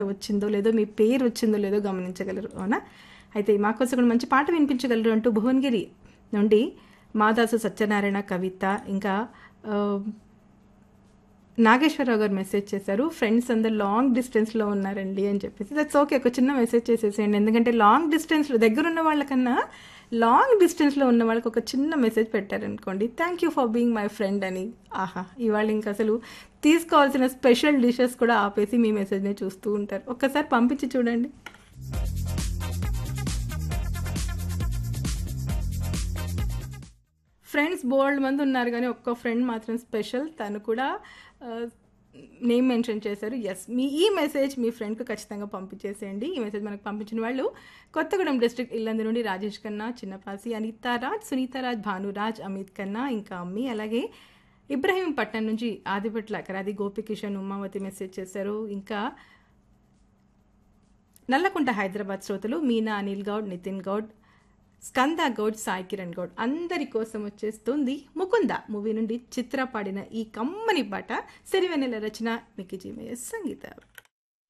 వచ్చిందో లేదో మీ పేరు వచ్చిందో లేదో గమనించగలరు అవునా అయితే మా కోసం కూడా మంచి పాట వినిపించగలరు అంటూ భువనగిరి నుండి మాదాసు సత్యనారాయణ కవిత ఇంకా ఆ, నాగేశ్వరరావు గారు మెసేజ్ చేశారు ఫ్రెండ్స్ అందరు లాంగ్ డిస్టెన్స్లో ఉన్నారండి అని చెప్పేసి దట్స్ ఓకే ఒక చిన్న మెసేజ్ చేసేసేయండి ఎందుకంటే లాంగ్ డిస్టెన్స్లో దగ్గర ఉన్న వాళ్ళకన్నా లాంగ్ డిస్టెన్స్లో ఉన్న వాళ్ళకి ఒక చిన్న మెసేజ్ పెట్టారనుకోండి thank you for being my friend అని ఆహా ఇవాళ ఇంకా అసలు తీసుకోవాల్సిన స్పెషల్ డిషెస్ కూడా ఆపేసి మీ మెసేజ్ని చూస్తూ ఉంటారు ఒక్కసారి పంపించి చూడండి ఫ్రెండ్స్ బోల్డ్ మంది ఉన్నారు కానీ ఒక్క ఫ్రెండ్ మాత్రం స్పెషల్ తను కూడా నేమ్ మెన్షన్ చేశారు ఎస్ మీ ఈ మెసేజ్ మీ ఫ్రెండ్కి ఖచ్చితంగా పంపించేసేయండి ఈ మెసేజ్ మనకు పంపించిన వాళ్ళు కొత్తగూడెం డిస్ట్రిక్ట్ ఇల్లందు నుండి రాజేష్ ఖన్నా చిన్నపాసి అనితారాజ్ సునీతారాజ్ భానురాజ్ అమిత్ ఖన్నా ఇంకా అమ్మి అలాగే ఇబ్రహీంపట్నం నుంచి ఆదిపట్ల కరాది గోపికిషన్ ఉమావతి మెసేజ్ చేశారు ఇంకా నల్లకుంట హైదరాబాద్ శ్రోతలు మీనా అనిల్ గౌడ్ నితిన్ గౌడ్ స్కంద గౌడ్ సాయి కిరణ్ గౌడ్ అందరి కోసం వచ్చేస్తుంది ముకుంద మూవీ నుండి చిత్ర పాడిన ఈ కమ్మని పాట సిరివెన్నెల రచన మికిజీమయ సంగీత